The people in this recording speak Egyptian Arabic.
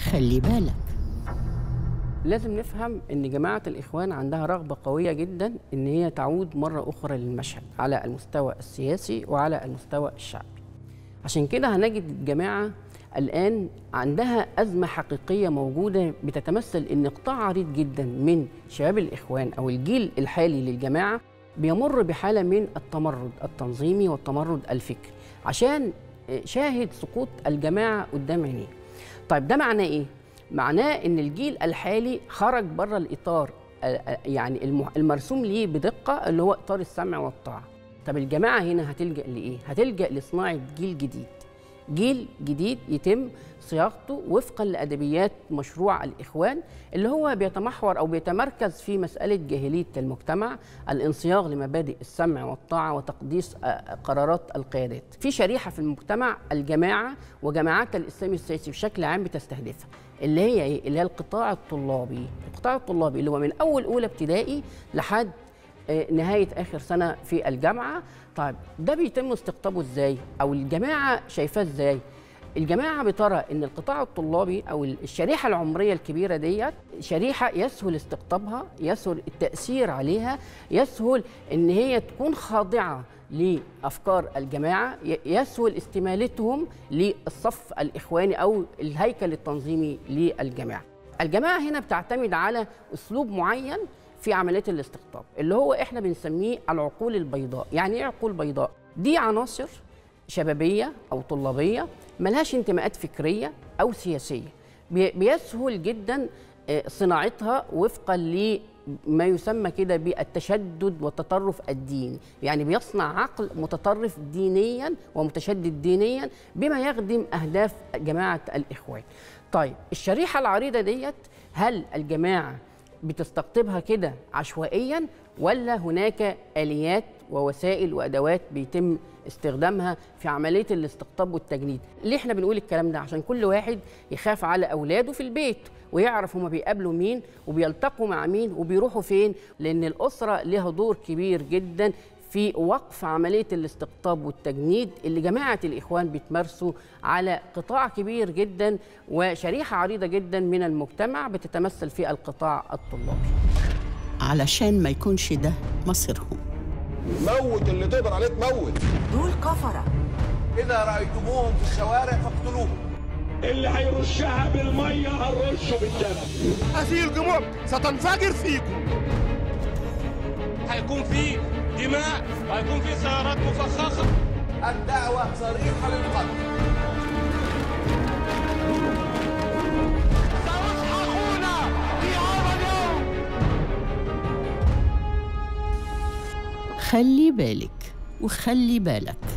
خلي بالك لازم نفهم ان جماعه الاخوان عندها رغبه قويه جدا ان هي تعود مره اخرى للمشهد على المستوى السياسي وعلى المستوى الشعبي عشان كده هنجد الجماعه الان عندها ازمه حقيقيه موجوده بتتمثل ان قطاع عريض جدا من شباب الاخوان او الجيل الحالي للجماعه بيمر بحاله من التمرد التنظيمي والتمرد الفكري عشان شاهد سقوط الجماعه قدام عينيه طيب ده معناه ايه معناه ان الجيل الحالي خرج بره الاطار يعني المرسوم ليه بدقه اللي هو اطار السمع والطاعه طب الجماعه هنا هتلجا لايه هتلجا لصناعه جيل جديد جيل جديد يتم صياغته وفقا لادبيات مشروع الاخوان اللي هو بيتمحور او بيتمركز في مساله جاهليه المجتمع الانصياغ لمبادئ السمع والطاعه وتقديس قرارات القيادات في شريحه في المجتمع الجماعه وجماعات الاسلام السياسي بشكل عام بتستهدفها اللي هي ايه اللي هي القطاع الطلابي القطاع الطلابي اللي هو من اول اولى ابتدائي لحد نهايه اخر سنه في الجامعه طيب ده بيتم استقطابه ازاي او الجماعه شايفاه ازاي الجماعه بترى ان القطاع الطلابي او الشريحه العمريه الكبيره ديت شريحه يسهل استقطابها يسهل التاثير عليها يسهل ان هي تكون خاضعه لافكار الجماعه يسهل استمالتهم للصف الاخواني او الهيكل التنظيمي للجماعه الجماعه هنا بتعتمد على اسلوب معين في عمليه الاستقطاب اللي هو احنا بنسميه العقول البيضاء يعني ايه عقول بيضاء دي عناصر شبابيه او طلابيه ملهاش انتماءات فكريه او سياسيه بيسهل جدا صناعتها وفقا لما يسمى كده بالتشدد والتطرف الديني يعني بيصنع عقل متطرف دينيا ومتشدد دينيا بما يخدم اهداف جماعه الاخوان طيب الشريحه العريضه ديت هل الجماعه بتستقطبها كده عشوائيا ولا هناك اليات ووسائل وادوات بيتم استخدامها في عمليه الاستقطاب والتجنيد ليه احنا بنقول الكلام ده عشان كل واحد يخاف على اولاده في البيت ويعرف هما بيقابلوا مين وبيلتقوا مع مين وبيروحوا فين لان الاسره لها دور كبير جدا في وقف عمليه الاستقطاب والتجنيد اللي جماعه الاخوان بتمارسه على قطاع كبير جدا وشريحه عريضه جدا من المجتمع بتتمثل في القطاع الطلابي. علشان ما يكونش ده مصيرهم. موت اللي تقدر عليه تموت. دول كفره. اذا رايتموهم في الشوارع فاقتلوهم. اللي هيرشها بالميه هنرشه بالدم. هذه الجموع ستنفجر فيكم. هيكون في دماء وهيكون في سيارات مفخخه الدعوه صريحه للقتل سيسحقون في هذا اليوم خلي بالك وخلي بالك